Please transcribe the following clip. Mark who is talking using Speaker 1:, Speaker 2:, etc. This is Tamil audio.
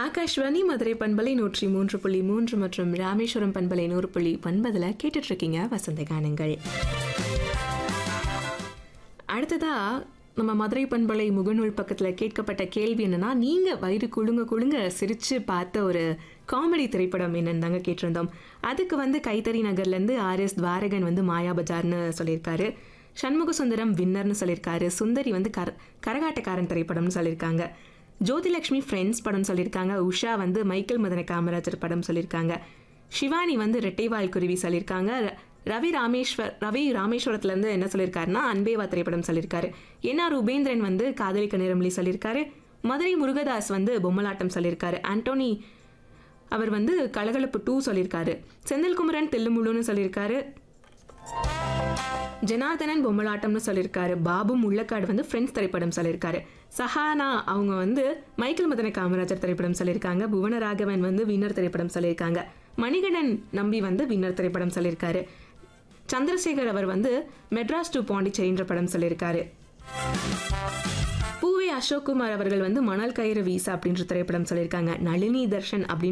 Speaker 1: ஆகாஷ்வாணி மதுரை பண்பலை நூற்றி மூன்று புள்ளி மூன்று மற்றும் ராமேஸ்வரம் பண்பலை நூறு புள்ளி ஒன்பதுல கேட்டுட்டு இருக்கீங்க வசந்த கானங்கள் அடுத்ததா நம்ம மதுரை பண்பலை முகநூல் பக்கத்துல கேட்கப்பட்ட கேள்வி என்னன்னா நீங்க வயிறு குலுங்க குலுங்க சிரிச்சு பார்த்த ஒரு காமெடி திரைப்படம் என்னன்னு தாங்க கேட்டிருந்தோம் அதுக்கு வந்து கைத்தறி நகர்ல இருந்து ஆர் எஸ் துவாரகன் வந்து மாயா பஜார்னு சொல்லியிருக்காரு சண்முக சுந்தரம் வின்னர்னு சொல்லியிருக்காரு சுந்தரி வந்து கர கரகாட்டக்காரன் திரைப்படம்னு சொல்லியிருக்காங்க ஜோதிலக்ஷ்மி ஃப்ரெண்ட்ஸ் படம் சொல்லியிருக்காங்க உஷா வந்து மைக்கேல் மதன காமராஜர் படம் சொல்லியிருக்காங்க சிவானி வந்து ரெட்டைவால் குருவி சொல்லியிருக்காங்க ர- ரவி ராமேஸ்வர் ரவி ராமேஸ்வரத்துல இருந்து என்ன சொல்லியிருக்காருன்னா அன்பேவா திரைப்படம் சொல்லியிருக்காரு என்ஆர் உபேந்திரன் வந்து காதலிக்க நிரம்பலி சொல்லியிருக்காரு மதுரை முருகதாஸ் வந்து பொம்மலாட்டம் சொல்லியிருக்காரு ஆண்டோனி அவர் வந்து கலகலப்பு டூ சொல்லியிருக்காரு செந்தில்குமரன் தில்லுமுள்ளுன்னு சொல்லியிருக்காரு ஜனார்தனன் பொம்மலாட்டம்னு சொல்லியிருக்காரு பாபு முள்ளக்காடு வந்து ஃப்ரெண்ட்ஸ் திரைப்படம் சொல்லியிருக்காரு சஹானா அவங்க வந்து மைக்கேல் மதன காமராஜர் திரைப்படம் சொல்லியிருக்காங்க புவனராகவன் வந்து வின்னர் திரைப்படம் சொல்லியிருக்காங்க மணிகண்டன் நம்பி வந்து வின்னர் திரைப்படம் சொல்லியிருக்காரு சந்திரசேகர் அவர் வந்து மெட்ராஸ் டு பாண்டிச்சேரின்ற படம் சொல்லியிருக்காரு பூவே அசோக்குமார் அவர்கள் வந்து மணல் கயிறு வீசா அப்படின்ற திரைப்படம் சொல்லியிருக்காங்க நளினி தர்ஷன் அப்படின்னு